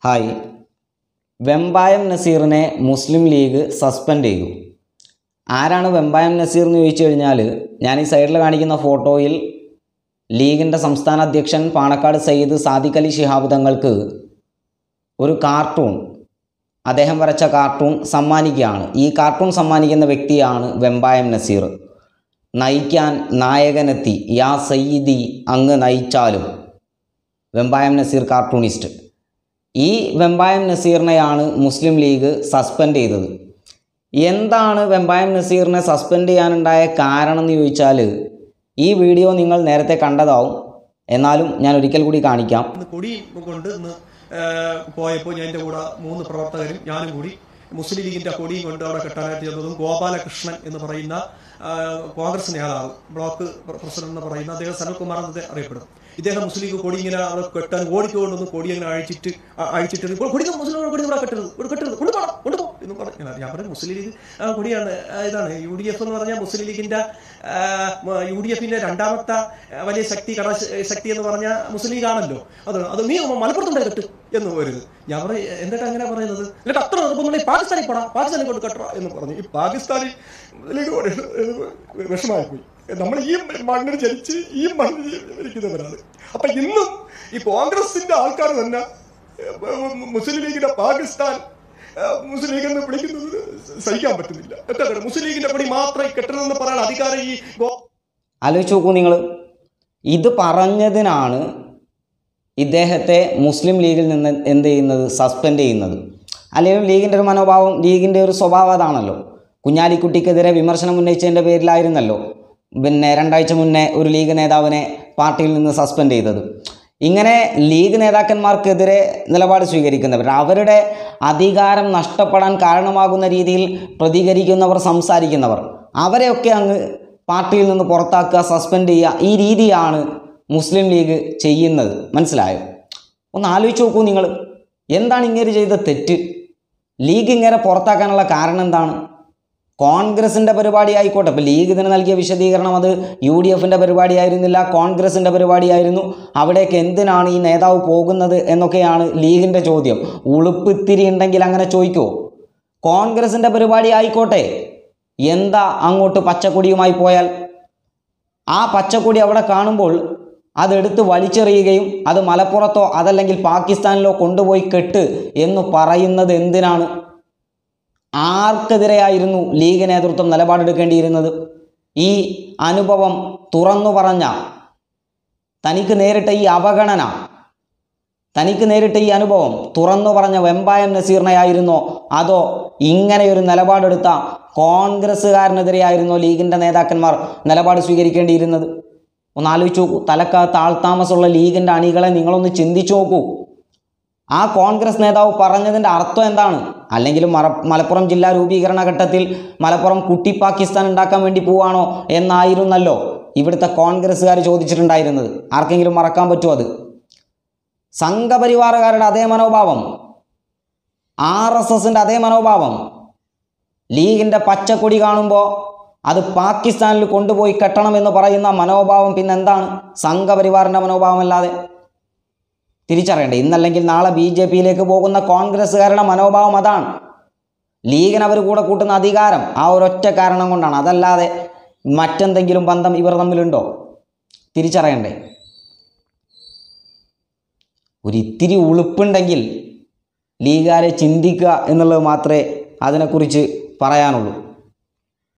hi Vembayam നസീറിനെ Muslim League suspend ചെയ്തു ആരാണ് വെമ്പായം നസീർ എന്ന് ചോദിച്ചു കഴിഞ്ഞാൽ ഞാൻ ഈ സൈഡിൽ കാണിക്കുന്ന ഫോട്ടോയിൽ ലീഗിൻ്റെ സംസ്ഥാന അധ്യക്ഷൻ പാണക്കാട് സയ്യിദ് സാദിഖ് അലി ശിഹാബ് തങ്ങൾക്ക് ഒരു കാർട്ടൂൺ അദ്ദേഹം വരച്ച കാർട്ടൂൺ സമ്മാനിക്കുകയാണ് ഈ കാർട്ടൂൺ സമ്മാനിക്കുന്ന വ്യക്തിയാണ് വെമ്പായം നസീർ നയിക്കാൻ നായകനെത്തി യാ സയ്യിദി അങ്ങ് നയിച്ചാലും വെമ്പായം നസീർ കാർട്ടൂണിസ്റ്റ് ഈ വെമ്പായം നസീറിനെയാണ് മുസ്ലിം ലീഗ് സസ്പെൻഡ് ചെയ്തത് എന്താണ് വെമ്പായം നസീറിനെ സസ്പെൻഡ് ചെയ്യാനുണ്ടായ കാരണം എന്ന് ചോദിച്ചാൽ ഈ വീഡിയോ നിങ്ങൾ നേരത്തെ കണ്ടതാവും എന്നാലും ഞാൻ ഒരിക്കൽ കൂടി കാണിക്കാം ഇന്ന് കൊടി കൊണ്ട് ഇന്ന് പോയപ്പോൾ ഞാൻ എൻ്റെ കൂടെ മൂന്ന് പ്രവർത്തകരും ഞാനും കൂടി മുസ്ലിം ലീഗിന്റെ കൊടിയും കൊണ്ട് അവിടെ കെട്ടാനായിട്ട് ചെന്നതും ഗോപാലകൃഷ്ണൻ എന്ന് പറയുന്ന ആ, കോൺഗ്രസ് നേതാവ് ബ്ലോക്ക് പ്ര- പ്രസിഡന്റ് എന്ന് പറയുന്ന അദ്ദേഹം സനൽകുമാർ എന്ന് അറിയപ്പെടും ഇദ്ദേഹം മുസ്ലിം ലീഗ് കൊടി ഇങ്ങനെ അവിടെ കെട്ടാൻ ഓടിക്കൊണ്ടൊന്ന് കൊടി അങ്ങനെ അഴിച്ചിട്ട് ആ, അഴിച്ചിട്ട് "കൊ- കൊടി മുസ്ലിം കൊടി ഇവിടെ കെട്ടരുത് ഇവിടെ കെട്ടരുത് കൊണ്ടുപോകണം കൊണ്ടുപോകും എന്ന് പറഞ്ഞു ഞാൻ പറഞ്ഞു മുസ്ലിം ലീഗ് ആ, കൊടിയാണ് ആ, ഇതാണ് യു ഡി എഫ് എന്ന് പറഞ്ഞാൽ മുസ്ലിം ലീഗിന്റെ യു ഡി എഫിന്റെ രണ്ടാമത്തെ ആ, വലിയ ശക്തി കട ശക്തി എന്ന് പറഞ്ഞാൽ മുസ്ലിം ലീഗ് ആണല്ലോ അത് അത് നീ മലപ്പുറത്തുണ്ടായി കെട്ട് എന്ന് വരുന്നത് ഞാൻ പറയും എന്നിട്ട് അങ്ങനെ പറയുന്നത് എന്നിട്ട് അത്ര നിർബന്ധം പാകിസ്ഥാനിൽ പോടാ പാകിസ്ഥാനിൽ കൊണ്ട് കെട്ടറ എന്ന് പറഞ്ഞു ഈ പാകിസ്ഥാനിൽ ലീഗ് വിഷമായി പോയി നമ്മൾ ഈ മണ്ണിൽ ജനിച്ച് ഈ മണ്ണിൽ ഇരിക്കുന്നവരാണ് അപ്പൊ ഇന്നും ഈ കോൺഗ്രസിന്റെ ആൾക്കാർ തന്നെ ഏഹ്, മുസ്ലിം ലീഗിന്റെ പാകിസ്ഥാൻ ഏഹ്, മുസ്ലിം ലീഗ് എന്ന് വിളിക്കുന്നത് സഹിക്കാൻ പറ്റുന്നില്ല എന്താ പറയുക മുസ്ലിം ലീഗിന്റെ പടി മാത്രം കെട്ടണമെന്ന് പറയാൻ അധികാരം ഈ ഗോ- ആലോചിച്ച് നോക്കൂ നിങ്ങൾ ഇത് പറഞ്ഞതിനാണ് ഇദ്ദേഹത്തെ മുസ്ലിം ലീഗിൽ നിന്ന് എന്ത് ചെയ്യുന്നത് സസ്പെൻഡ് ചെയ്യുന്നത് അല്ലെങ്കിൽ ലീഗിൻ്റെ ഒരു മനോഭാവം ലീഗിൻ്റെ ഒരു സ്വഭാവം അതാണല്ലോ കുഞ്ഞാലിക്കുട്ടിക്കെതിരെ വിമർശനം ഉന്നയിച്ചതിൻ്റെ പേരിലായിരുന്നല്ലോ പിന്നെ രണ്ടാഴ്ച മുന്നേ ഒരു ലീഗ് നേതാവിനെ പാർട്ടിയിൽ നിന്ന് സസ്പെൻഡ് ചെയ്തത് ഇങ്ങനെ ലീഗ് നേതാക്കന്മാർക്കെതിരെ നിലപാട് സ്വീകരിക്കുന്നവർ അവരുടെ അധികാരം നഷ്ടപ്പെടാൻ കാരണമാകുന്ന രീതിയിൽ പ്രതികരിക്കുന്നവർ സംസാരിക്കുന്നവർ അവരെയൊക്കെ അങ്ങ് പാർട്ടിയിൽ നിന്ന് പുറത്താക്കുക സസ്പെൻഡ് ചെയ്യുക ഈ രീതിയാണ് മുസ്ലിം ലീഗ് ചെയ്യുന്നത് മനസ്സിലായോ ഒന്ന് ആലോചിച്ച് നോക്കൂ നിങ്ങൾ എന്താണ് ഇങ്ങനെ ചെയ്ത തെറ്റ് ലീഗ് ഇങ്ങനെ പുറത്താക്കാനുള്ള കാരണം എന്താണ് കോൺഗ്രസിൻ്റെ പരിപാടി ആയിക്കോട്ടെ ഇപ്പോൾ ലീഗ് ഇതിന് നൽകിയ വിശദീകരണം അത് യു ഡി എഫിൻ്റെ പരിപാടിയായിരുന്നില്ല കോൺഗ്രസിൻ്റെ പരിപാടിയായിരുന്നു അവിടേക്ക് എന്തിനാണ് ഈ നേതാവ് പോകുന്നത് എന്നൊക്കെയാണ് ലീഗിൻ്റെ ചോദ്യം ഉളുപ്പ് ഇത്തിരി ഉണ്ടെങ്കിൽ അങ്ങനെ ചോദിക്കുമോ കോൺഗ്രസിൻ്റെ പരിപാടി ആയിക്കോട്ടെ എന്താ അങ്ങോട്ട് പച്ചക്കൊടിയുമായി പോയാൽ ആ പച്ചക്കൊടി അവിടെ കാണുമ്പോൾ അതെടുത്ത് വലിച്ചെറിയുകയും അത് മലപ്പുറത്തോ അതല്ലെങ്കിൽ പാകിസ്ഥാനിലോ കൊണ്ടുപോയി കെട്ട് എന്ന് പറയുന്നത് എന്തിനാണ് ആർക്കെതിരെയായിരുന്നു ലീഗ് നേതൃത്വം നിലപാടെടുക്കേണ്ടിയിരുന്നത് ഈ അനുഭവം തുറന്നു പറഞ്ഞ തനിക്ക് നേരിട്ട ഈ അവഗണന തനിക്ക് നേരിട്ട ഈ അനുഭവം തുറന്നു പറഞ്ഞ വെമ്പായം നസീറിനെയായിരുന്നോ അതോ ഇങ്ങനെയൊരു നിലപാടെടുത്ത കോൺഗ്രസ്സുകാരനെതിരെയായിരുന്നോ ലീഗിൻ്റെ നേതാക്കന്മാർ നിലപാട് സ്വീകരിക്കേണ്ടിയിരുന്നത് ഒന്ന് ആലോചിച്ച് നോക്കൂ തലക്കകത്ത് ആൾത്താമസമുള്ള ലീഗിൻ്റെ അണികളെ നിങ്ങളൊന്ന് ചിന്തിച്ചു നോക്കൂ ആ കോൺഗ്രസ് നേതാവ് പറഞ്ഞതിൻ്റെ അർത്ഥം എന്താണ് അല്ലെങ്കിൽ മറ മലപ്പുറം ജില്ലാ രൂപീകരണ ഘട്ടത്തിൽ മലപ്പുറം കുട്ടി പാകിസ്ഥാൻ ഉണ്ടാക്കാൻ വേണ്ടി പോവാണോ എന്നായിരുന്നല്ലോ ഇവിടുത്തെ കോൺഗ്രസ്സുകാർ ചോദിച്ചിട്ടുണ്ടായിരുന്നത് ആർക്കെങ്കിലും മറക്കാൻ പറ്റുമോ അത് സംഘപരിവാറുകാരുടെ അതേ മനോഭാവം ആർ എസ് എസിൻ്റെ അതേ മനോഭാവം ലീഗിൻ്റെ പച്ചക്കൊടി കാണുമ്പോൾ അത് പാകിസ്ഥാനിൽ കൊണ്ടുപോയി കെട്ടണമെന്ന് പറയുന്ന മനോഭാവം പിന്നെന്താണ് സംഘപരിവാറിൻ്റെ മനോഭാവമല്ലാതെ തിരിച്ചറിയണ്ടേ ഇന്നല്ലെങ്കിൽ നാളെ ബി ജെ പിയിലേക്ക് പോകുന്ന കോൺഗ്രസ്സുകാരുടെ മനോഭാവം അതാണ് ലീഗിന് അവർ കൂടെ കൂട്ടുന്ന അധികാരം ആ ഒരൊറ്റ കാരണം കൊണ്ടാണ് അതല്ലാതെ മറ്റെന്തെങ്കിലും ബന്ധം ഇവർ തമ്മിലുണ്ടോ തിരിച്ചറിയണ്ടേ ഒരിത്തിരി ഉളുപ്പുണ്ടെങ്കിൽ ലീഗുകാരെ ചിന്തിക്കുക എന്നുള്ളത് മാത്രമേ അതിനെക്കുറിച്ച് പറയാനുള്ളൂ